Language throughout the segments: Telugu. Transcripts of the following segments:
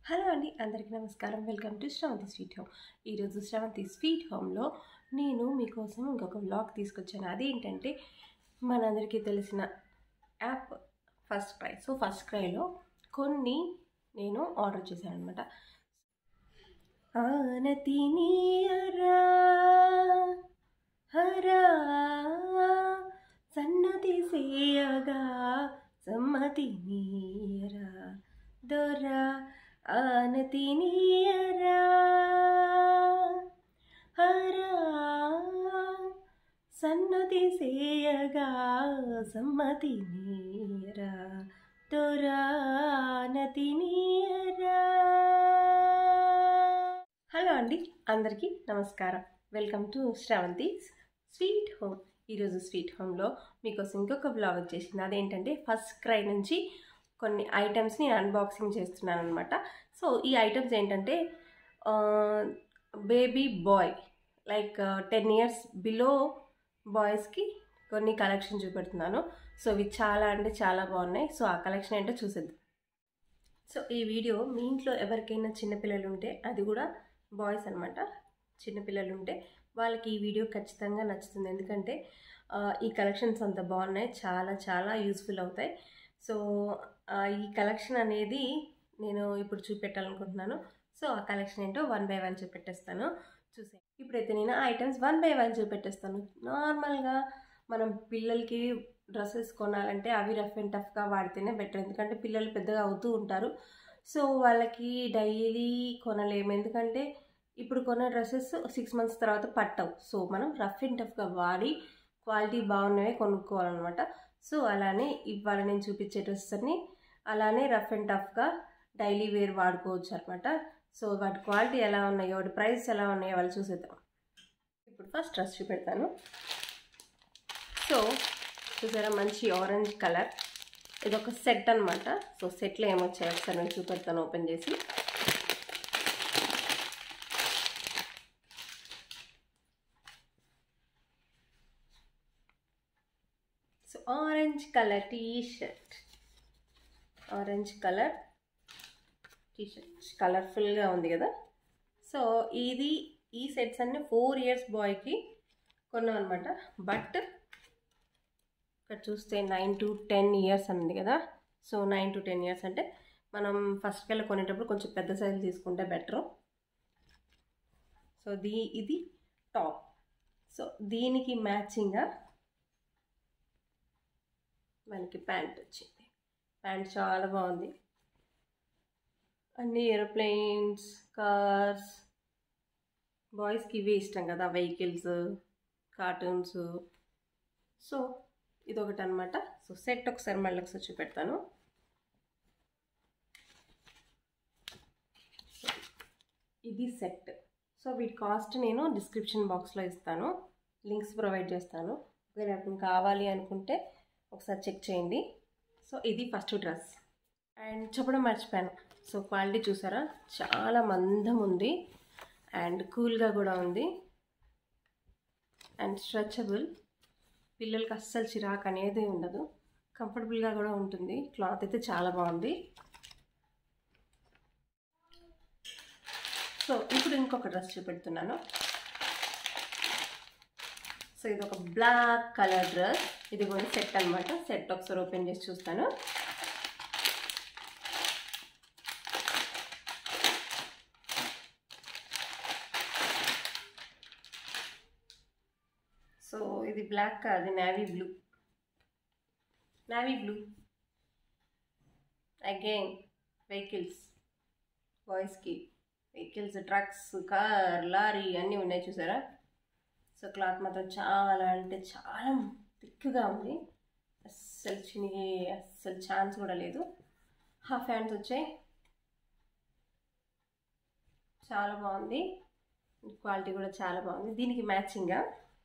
హలో అండి అందరికీ నమస్కారం welcome to Sravanthi sweet home ఈరోజు శ్రవంతి స్వీట్ హోమ్లో నేను మీకోసం ఇంకొక వ్లాగ్ తీసుకొచ్చాను అదేంటంటే మనందరికీ తెలిసిన app FirstCry so first క్రైలో కొన్ని నేను ఆర్డర్ చేశాను అనమాట ఆనతి నీయరా హరా సన్నతి సేయగా సమ్మతి నీయరా దొరా ఆనతి నీయరా హరా సన్నతి సేయగా సమ్మతి నీయరా దొరానతి నీయరా హలో అండి అందరికీ నమస్కారం welcome to Sravanthi sweet home ఈరోజు స్వీట్ హోమ్లో మీకోసం ఇంకొక బ్లాగ్ వచ్చేసింది అదేంటంటే ఫస్ట్ క్రై నుంచి కొన్ని ఐటమ్స్ని అన్బాక్సింగ్ చేస్తున్నాను అనమాట సో ఈ ఐటమ్స్ ఏంటంటే baby boy like ten years below బాయ్స్కి కొన్ని కలెక్షన్ చూపెడుతున్నాను సో ఇవి చాలా అంటే చాలా బాగున్నాయి సో ఆ కలెక్షన్ ఏంటో చూసేద్దాం సో ఈ వీడియో మీ ఇంట్లో ఎవరికైనా చిన్నపిల్లలు ఉంటే అది కూడా బాయ్స్ అనమాట చిన్నపిల్లలు ఉంటే వాళ్ళకి ఈ వీడియో ఖచ్చితంగా నచ్చుతుంది ఎందుకంటే ఈ కలెక్షన్స్ అంత బాగున్నాయి చాలా చాలా యూస్ఫుల్ అవుతాయి సో ఈ కలెక్షన్ అనేది నేను ఇప్పుడు చూపెట్టాలనుకుంటున్నాను సో ఆ కలెక్షన్ ఏంటో వన్ బై వన్ చూపెట్టేస్తాను చూసే ఇప్పుడైతే నేను ఐటమ్స్ వన్ బై వన్ చూపెట్టేస్తాను నార్మల్గా మనం పిల్లలకి డ్రెస్సెస్ కొనాలంటే అవి రఫ్ అండ్ టఫ్గా వాడితేనే బెటర్ ఎందుకంటే పిల్లలు పెద్దగా అవుతూ ఉంటారు సో వాళ్ళకి డైలీ కొనలేము ఎందుకంటే ఇప్పుడు కొన్న డ్రెస్సెస్ సిక్స్ మంత్స్ తర్వాత పట్టవు సో మనం రఫ్ అండ్ టఫ్గా వాడి క్వాలిటీ బాగున్నవే కొనుక్కోవాలన్నమాట సో అలానే ఇవాళ నేను చూపించే డ్రెస్సెస్ అన్ని అలానే రఫ్ అండ్ టఫ్గా డైలీ వేర్ వాడుకోవచ్చు అనమాట సో వాటి క్వాలిటీ ఎలా ఉన్నాయో వాటి ప్రైస్ ఎలా ఉన్నాయో వాళ్ళు చూసేద్దాం ఇప్పుడు ఫస్ట్ డ్రెస్ చూపెడతాను సో చూసారా మంచి ఆరెంజ్ కలర్ ఇది ఒక సెట్ అనమాట సో సెట్లో ఏమొచ్చాయి ఒకసారి నేను చూపెడతాను ఓపెన్ చేసి so orange colour T shirt orange colour T shirt కలర్ఫుల్గా ఉంది కదా సో ఇది ఈ సెట్స్ అన్నీ ఫోర్ ఇయర్స్ బాయ్కి కొన్నాం అనమాట బట్ ఇక్కడ చూస్తే నైన్ టు టెన్ ఇయర్స్ ఉంది కదా so nine to ten years అంటే మనం ఫస్ట్ కల్లా కొనేటప్పుడు కొంచెం పెద్ద సైజు తీసుకుంటే బెటరు సో దీ ఇది టాప్ సో దీనికి మ్యాచింగ్గా మనకి ప్యాంట్ వచ్చింది ప్యాంట్ చాలా బాగుంది అన్ని ఏరోప్లేన్స్ కార్స్ బాయ్స్కి ఇవే ఇష్టం కదా వెహికల్స్ కార్టూన్స్ సో ఇది ఒకటి అనమాట సో సెట్ ఒకసారి మళ్ళీ ఒకసారి చూపెడతాను ఇది సెట్ సో వీటి కాస్ట్ నేను డిస్క్రిప్షన్ బాక్స్లో ఇస్తాను లింక్స్ ప్రొవైడ్ చేస్తాను ఒకవేళ మీకు కావాలి అనుకుంటే ఒకసారి చెక్ చేయండి సో ఇది ఫస్ట్ డ్రెస్ అండ్ చెప్పడం మర్చిపోయాను సో క్వాలిటీ చూసారా చాలా మందం ఉంది అండ్ కూల్గా కూడా ఉంది అండ్ స్ట్రెచబుల్ పిల్లలకి అస్సలు చిరాకు అనేది ఉండదు కంఫర్టబుల్గా కూడా ఉంటుంది క్లాత్ అయితే చాలా బాగుంది సో ఇప్పుడు ఇంకొక డ్రెస్ చూపెడుతున్నాను సో ఇది ఒక బ్లాక్ కలర్ డ్రెస్ ఇది కూడా సెట్ అనమాట సెట్ ఒకసారి ఓపెన్ చేసి చూస్తాను సో ఇది బ్లాక్ కాదు navy blue navy blue again vehicles బాయ్స్కి వెహికల్స్ ట్రక్స్ కార్ లారీ అన్నీ ఉన్నాయి చూసారా సో క్లాత్ మాత్రం చాలా అంటే చాలా థిక్గా ఉంది అస్సలు చినిగి అస్సలు ఛాన్స్ కూడా లేదు హాఫ్ హ్యాండ్స్ వచ్చాయి చాలా బాగుంది క్వాలిటీ కూడా చాలా బాగుంది దీనికి మ్యాచింగ్గా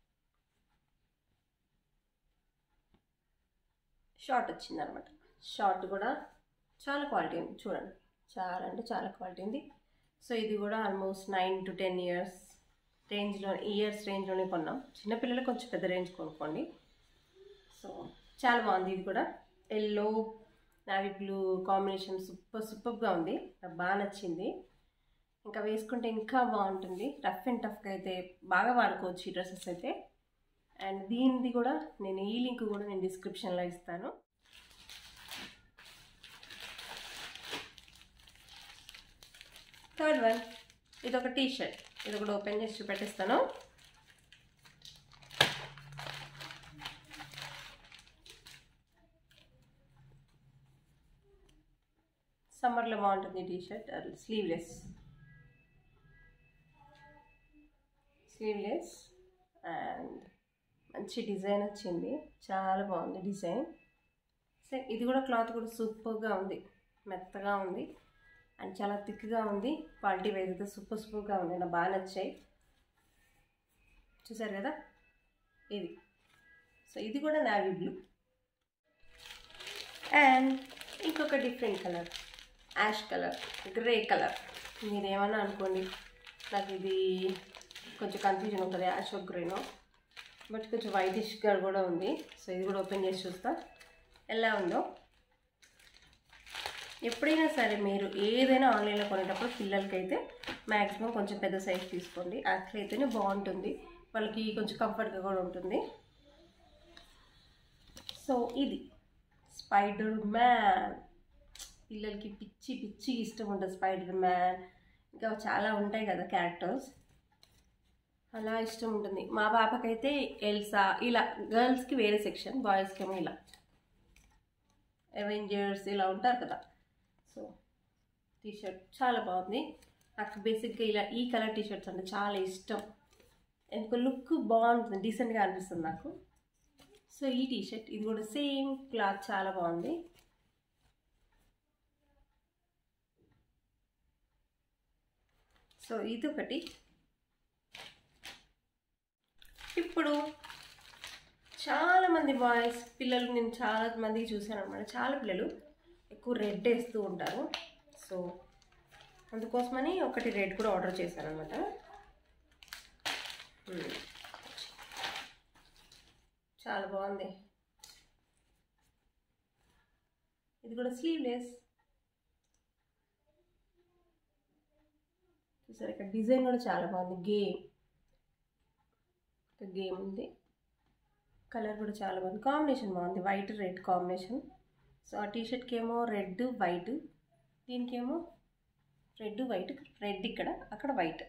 షార్ట్ వచ్చింది అనమాట షార్ట్ కూడా చాలా క్వాలిటీ ఉంది చూడండి చాలా అంటే చాలా క్వాలిటీ ఉంది సో ఇది కూడా almost nine to ten years రేంజ్లో ఇయర్స్ రేంజ్లోనే కొన్నాం చిన్నపిల్లలు కొంచెం పెద్ద రేంజ్ కొనుక్కోండి సో చాలా బాగుంది ఇది కూడా yellow navy blue combination super సూపర్గా ఉంది నాకు బాగా నచ్చింది ఇంకా వేసుకుంటే ఇంకా బాగుంటుంది రఫ్ అండ్ టఫ్గా అయితే బాగా వాడుకోవచ్చు ఈ డ్రెస్సెస్ అయితే అండ్ దీనిది కూడా నేను ఈ లింక్ కూడా నేను డిస్క్రిప్షన్లో ఇస్తాను థర్డ్ వన్ ఇది ఒక టీ షర్ట్ ఇది కూడా ఓపెన్ చేసి చూపెట్టిస్తాను సమ్మర్లో బాగుంటుంది T shirt sleeveless sleeveless and మంచి డిజైన్ వచ్చింది చాలా బాగుంది డిజైన్ సో ఇది కూడా క్లాత్ కూడా సూపర్గా ఉంది మెత్తగా ఉంది అండ్ చాలా థిక్గా ఉంది క్వాలిటీ వైజ్ అయితే సూపర్ సూపర్గా ఉంది నాకు బాగా నచ్చాయి చూసారు కదా ఇది సో ఇది కూడా నావీ బ్లూ అండ్ ఇంకొక different colour ash colour grey colour మీరు ఏమన్నా అనుకోండి నాకు ఇది కొంచెం కన్ఫ్యూజన్ ఉంటుంది యాష్ గ్రేనో బట్ కొంచెం వైటిష్గా కూడా ఉంది సో ఇది కూడా ఓపెన్ చేసి చూస్తా ఎలా ఉందో ఎప్పుడైనా సరే మీరు ఏదైనా ఆన్లైన్లో కొనేటప్పుడు పిల్లలకైతే మ్యాక్సిమం కొంచెం పెద్ద సైజ్ తీసుకోండి అట్లయితేనే బాగుంటుంది వాళ్ళకి కొంచెం కంఫర్ట్గా కూడా ఉంటుంది సో ఇది స్పైడర్ మ్యాన్ పిల్లలకి పిచ్చి పిచ్చి ఇష్టం ఉంటుంది స్పైడర్ మ్యాన్ ఇంకా చాలా ఉంటాయి కదా క్యారెక్టర్స్ అలా ఇష్టం ఉంటుంది మా పాపకైతే ఎల్సా ఇలా గర్ల్స్కి వేరే సెక్షన్ బాయ్స్కి ఏమో ఇలా అవెంజర్స్ ఇలా ఉంటారు కదా సో టీషర్ట్ చాలా బాగుంది నాకు బేసిక్గా ఇలా ఈ కలర్ టీషర్ట్స్ అంటే చాలా ఇష్టం ఎందుకు లుక్ బాగుంటుంది డీసెంట్గా అనిపిస్తుంది నాకు సో ఈ టీషర్ట్ ఇది కూడా సేమ్ క్లాత్ చాలా బాగుంది సో ఇది ఒకటి ఇప్పుడు చాలామంది బాయ్స్ పిల్లలు నేను చాలా మందికి చూశాను అనమాట చాలా పిల్లలు ఎక్కువ రెడ్ వేస్తూ ఉంటారు సో అందుకోసమని ఒకటి రెడ్ కూడా ఆర్డర్ చేశాను అనమాట చాలా బాగుంది ఇది కూడా స్లీవ్లెస్ చూసారు ఇక్కడ డిజైన్ కూడా చాలా బాగుంది గేమ్ గేమ్ ఉంది కలర్ కూడా చాలా బాగుంది కాంబినేషన్ బాగుంది వైట్ రెడ్ కాంబినేషన్ సో ఆ టీషర్ట్కి ఏమో రెడ్ వైట్ దీనికేమో రెడ్ వైట్ రెడ్ ఇక్కడ అక్కడ వైట్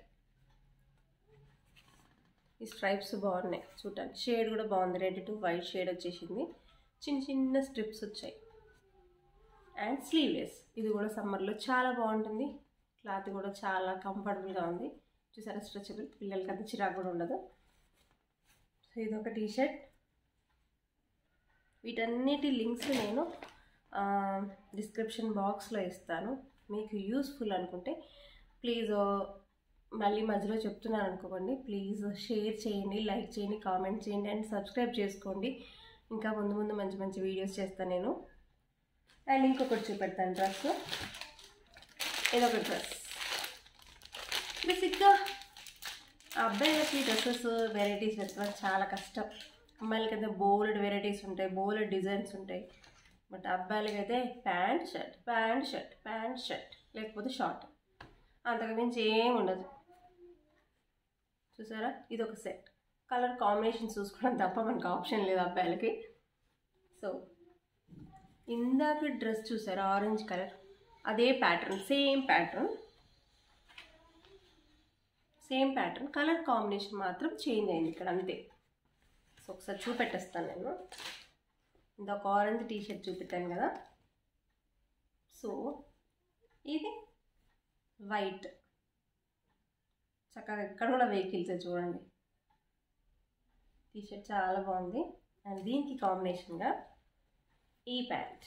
ఈ స్ట్రైప్స్ బాగున్నాయి చూడటానికి షేడ్ కూడా బాగుంది రెడ్ టు వైట్ షేడ్ వచ్చేసింది చిన్న చిన్న స్ట్రిప్స్ వచ్చాయి అండ్ స్లీవ్లెస్ ఇది కూడా సమ్మర్లో చాలా బాగుంటుంది క్లాత్ కూడా చాలా కంఫర్టబుల్గా ఉంది చూసారా స్ట్రెచబుల్ పిల్లలకి అంత చిరాకు కూడా ఉండదు సో ఇది ఒక టీషర్ట్ వీటన్నిటి లింక్స్ నేను డిస్క్రిప్షన్ బాక్స్లో ఇస్తాను మీకు యూస్ఫుల్ అనుకుంటే ప్లీజ్ మళ్ళీ మధ్యలో చెప్తున్నాను అనుకోండి ప్లీజ్ షేర్ చేయండి లైక్ చేయండి కామెంట్ చేయండి అండ్ సబ్స్క్రైబ్ చేసుకోండి ఇంకా ముందు ముందు మంచి మంచి వీడియోస్ చేస్తాను నేను అండ్ ఇంకొకటి చూపెడతాను డ్రెస్ ఇదొక డ్రెస్ బేసిక్గా అబ్బాయిలకి డ్రెస్సెస్ వెరైటీస్ వెతకడం చాలా కష్టం అమ్మాయిలకైతే బోల్డ్ వెరైటీస్ ఉంటాయి బోల్డ్ డిజైన్స్ ఉంటాయి బట్ అబ్బాయిలకైతే pant shirt pant shirt pant shirt లేకపోతే షార్ట్ అంతకు మించి ఏం ఉండదు చూసారా ఇది ఒక సెట్ కలర్ కాంబినేషన్ చూసుకోవడం తప్ప మనకు ఆప్షన్ లేదు అబ్బాయిలకి సో ఇందాక డ్రెస్ చూసారా ఆరెంజ్ కలర్ అదే pattern same pattern same pattern colour combination మాత్రం చేంజ్ అయింది ఇక్కడ అంతే సో ఒకసారి చూపెట్టేస్తాను నేను ఇంకొక ఆరెంజ్ టీ షర్ట్ చూపెట్టాను కదా సో ఇది వైట్ చక్కగా ఇక్కడ కూడా వెహికల్స్ చూడండి టీ షర్ట్ చాలా బాగుంది అండ్ దీనికి కాంబినేషన్గా ఈ ప్యాంట్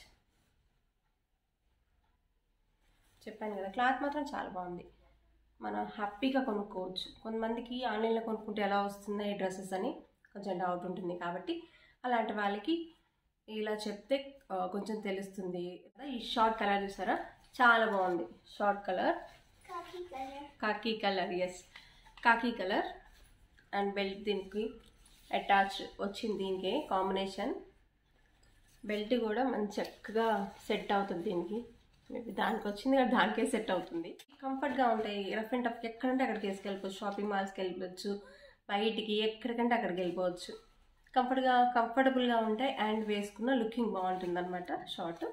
చెప్పాను కదా క్లాత్ మాత్రం చాలా బాగుంది మనం హ్యాపీగా కొనుక్కోవచ్చు కొంతమందికి ఆన్లైన్లో కొనుక్కుంటే ఎలా వస్తుందో ఈ డ్రెస్సెస్ అని కొంచెం డౌట్ ఉంటుంది కాబట్టి అలాంటి వాళ్ళకి ఇలా చెప్తే ఆ, కొంచెం తెలుస్తుంది ఈ షార్ట్ కలర్ చూసారా చాలా బాగుంది short colour khaki colour khaki colour yes khaki colour and belt దీనికి అటాచ్ వచ్చింది దీనికి కాంబినేషన్ బెల్ట్ కూడా మంచి చక్కగా సెట్ అవుతుంది దీనికి మేబీ దానికి వచ్చింది కదా దానికే సెట్ అవుతుంది కంఫర్ట్గా ఉంటాయి రఫ్ అండ్ టఫ్ ఎక్కడంటే అక్కడికి వేసుకెళ్ళిపోవచ్చు షాపింగ్ మాల్స్కి వెళ్ళిపోవచ్చు బయటికి ఎక్కడికంటే అక్కడికి వెళ్ళిపోవచ్చు కంఫర్ట్గా కంఫర్టబుల్గా ఉంటాయి అండ్ వేసుకున్న లుకింగ్ బాగుంటుంది అనమాట షార్ట్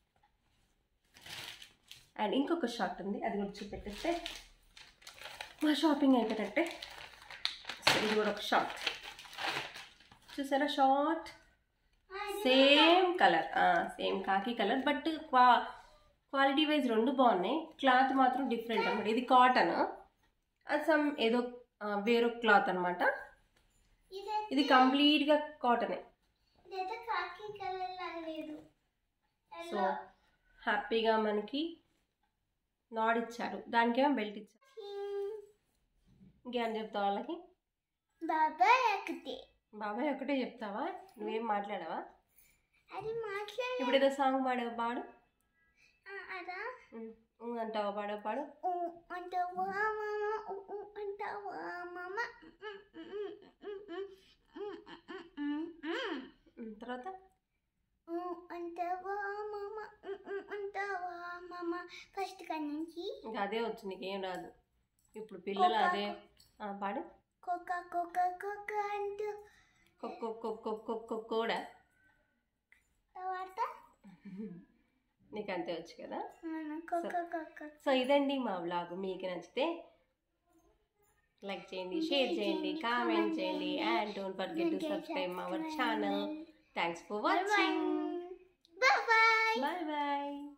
అండ్ ఇంకొక షార్ట్ ఉంది అది కూడా చూపెట్టేస్తే మా షాపింగ్ అయిపోయినట్టే సో ఇది కూడా ఒక షార్ట్ చూసారా short same colour same khaki colour but క్వా క్వాలిటీ వైజ్ రెండు బాగున్నాయి క్లాత్ మాత్రం డిఫరెంట్ అనమాట ఇది కాటన్ అది సమ్ ఏదో ఆ, వేరో క్లాత్ అనమాట ఇది కంప్లీట్గా కాటనే ఇదైతే కాకి కలర్ లాగా లేదు సో హ్యాపీగా మనకి నాడ్ ఇచ్చారు దానికేమో బెల్ట్ ఇచ్చారు ఇంకేం చెప్తావు వాళ్ళకి బాబాయ్ ఒకటి బాబాయ్ ఒకటే చెప్తావా నువ్వేం మాట్లాడావా అది మాట్లాడ ఇప్పుడు ఏదో సాంగ్ పాడావు పాడు అదా ఉమ్, ఉమ్ అంటావా పాడవు పాడు ఊ అంటావా మామ ఊ ఊ అంటావా మామ ఉమ్, తర్వాత ఊ అంటావా మామ అంటావా మామ ఫస్ట్ కాడి నుంచి ఇంకా అదే వచ్చు నీకేం రాదు ఇప్పుడు పిల్లలు అదే ఆ, పాడు కోక కోక కోక అంటూ కొక్కో కొక్కో కొక్కో కూడా తర్వాత నీకు అంతే వచ్చు కదా కోక కోక సో ఇదండి మా వ్లాగ్ మీకు నచ్చితే లైక్ చేయండి షేర్ చేయండి కామెంట్ చేయండి and don't forget to subscribe our channel thanks for watching bye bye bye bye